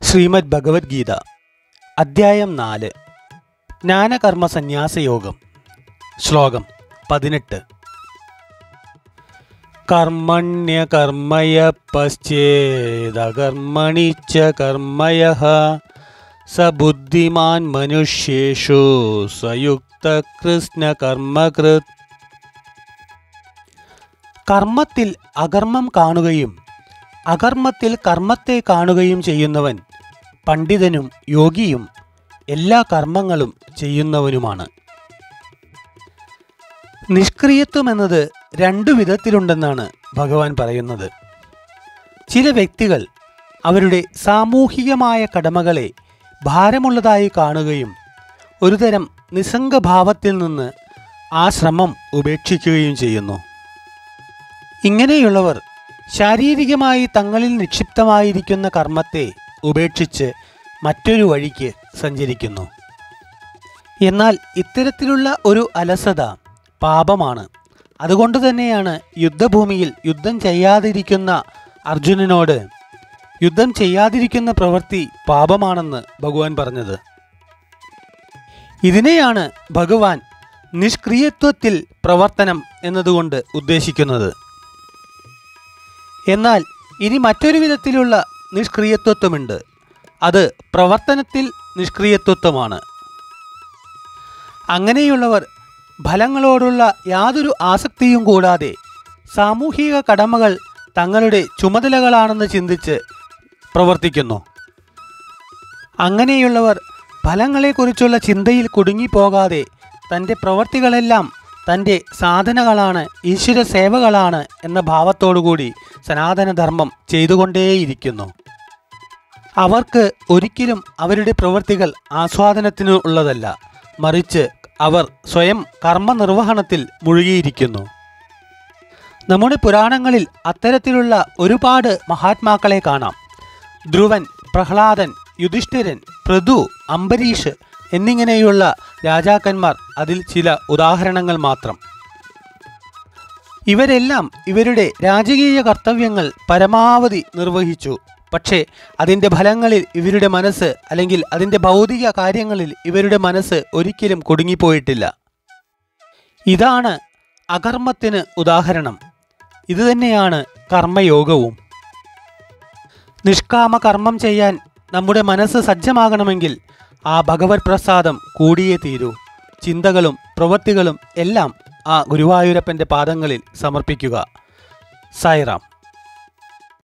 ശ്രീമദ് ഭഗവത്ഗീത അദ്ധ്യായം നാല് ജ്ഞാനകർമ്മ സന്യാസയോഗം ശ്ലോകം പതിനെട്ട് കർമ്മണ്യ കർമ്മയ പശ്ചേദകർമ്മണി ച കർമ്മയ സ ബുദ്ധിമാൻ മനുഷ്യേഷു സയുക്ത കൃഷ്ണ കർമ്മകൃത് കർമ്മത്തിൽ അകർമ്മം കാണുകയും അകർമ്മത്തിൽ കർമ്മത്തെ കാണുകയും ചെയ്യുന്നവൻ പണ്ഡിതനും യോഗിയും എല്ലാ കർമ്മങ്ങളും ചെയ്യുന്നവനുമാണ് നിഷ്ക്രിയത്വം എന്നത് രണ്ടു വിധത്തിലുണ്ടെന്നാണ് ഭഗവാൻ പറയുന്നത് ചില വ്യക്തികൾ അവരുടെ സാമൂഹികമായ കടമകളെ ഭാരമുള്ളതായി കാണുകയും ഒരുതരം നിസ്സംഗഭാവത്തിൽ നിന്ന് ആ ശ്രമം ഉപേക്ഷിക്കുകയും ചെയ്യുന്നു ഇങ്ങനെയുള്ളവർ ശാരീരികമായി തങ്ങളിൽ നിക്ഷിപ്തമായിരിക്കുന്ന കർമ്മത്തെ ഉപേക്ഷിച്ച് മറ്റൊരു വഴിക്ക് സഞ്ചരിക്കുന്നു എന്നാൽ ഇത്തരത്തിലുള്ള ഒരു അലസത പാപമാണ് അതുകൊണ്ട് തന്നെയാണ് യുദ്ധഭൂമിയിൽ യുദ്ധം ചെയ്യാതിരിക്കുന്ന അർജുനനോട് യുദ്ധം ചെയ്യാതിരിക്കുന്ന പ്രവൃത്തി പാപമാണെന്ന് ഭഗവാൻ പറഞ്ഞത് ഇതിനെയാണ് ഭഗവാൻ നിഷ്ക്രിയത്വത്തിൽ പ്രവർത്തനം എന്നതുകൊണ്ട് ഉദ്ദേശിക്കുന്നത് എന്നാൽ ഇനി മറ്റൊരു വിധത്തിലുള്ള നിഷ്ക്രിയത്വത്വമുണ്ട് അത് പ്രവർത്തനത്തിൽ നിഷ്ക്രിയത്വത്വമാണ് അങ്ങനെയുള്ളവർ ഫലങ്ങളോടുള്ള യാതൊരു ആസക്തിയും കൂടാതെ സാമൂഹിക കടമകൾ തങ്ങളുടെ ചുമതലകളാണെന്ന് ചിന്തിച്ച് പ്രവർത്തിക്കുന്നു അങ്ങനെയുള്ളവർ ഫലങ്ങളെക്കുറിച്ചുള്ള ചിന്തയിൽ കുടുങ്ങിപ്പോകാതെ തൻ്റെ പ്രവർത്തികളെല്ലാം തൻ്റെ സാധനകളാണ് ഈശ്വര സേവകളാണ് എന്ന ഭാവത്തോടുകൂടി സനാതനധർമ്മം ചെയ്തുകൊണ്ടേയിരിക്കുന്നു അവർക്ക് ഒരിക്കലും അവരുടെ പ്രവൃത്തികൾ ആസ്വാദനത്തിനു ഉള്ളതല്ല മറിച്ച് അവർ സ്വയം കർമ്മനിർവഹണത്തിൽ മുഴുകിയിരിക്കുന്നു നമ്മുടെ പുരാണങ്ങളിൽ അത്തരത്തിലുള്ള ഒരുപാട് മഹാത്മാക്കളെ കാണാം ധ്രുവൻ പ്രഹ്ലാദൻ യുധിഷ്ഠിരൻ പൃഥു അംബരീഷ് എന്നിങ്ങനെയുള്ള രാജാക്കന്മാർ അതിൽ ചില ഉദാഹരണങ്ങൾ മാത്രം ഇവരെല്ലാം ഇവരുടെ രാജകീയ കർത്തവ്യങ്ങൾ പരമാവധി നിർവഹിച്ചു പക്ഷേ അതിൻ്റെ ഫലങ്ങളിൽ ഇവരുടെ മനസ്സ് അല്ലെങ്കിൽ അതിൻ്റെ ഭൗതിക കാര്യങ്ങളിൽ ഇവരുടെ മനസ്സ് ഒരിക്കലും കുടുങ്ങിപ്പോയിട്ടില്ല ഇതാണ് അകർമ്മത്തിന് ഉദാഹരണം ഇതുതന്നെയാണ് കർമ്മയോഗവും നിഷ്കാമ കർമ്മം ചെയ്യാൻ നമ്മുടെ മനസ്സ് സജ്ജമാകണമെങ്കിൽ ആ ഭഗവത് പ്രസാദം കൂടിയേ തീരൂ ചിന്തകളും പ്രവൃത്തികളും എല്ലാം ആ ഗുരുവായൂരപ്പൻ്റെ പാദങ്ങളിൽ സമർപ്പിക്കുക സായിറാം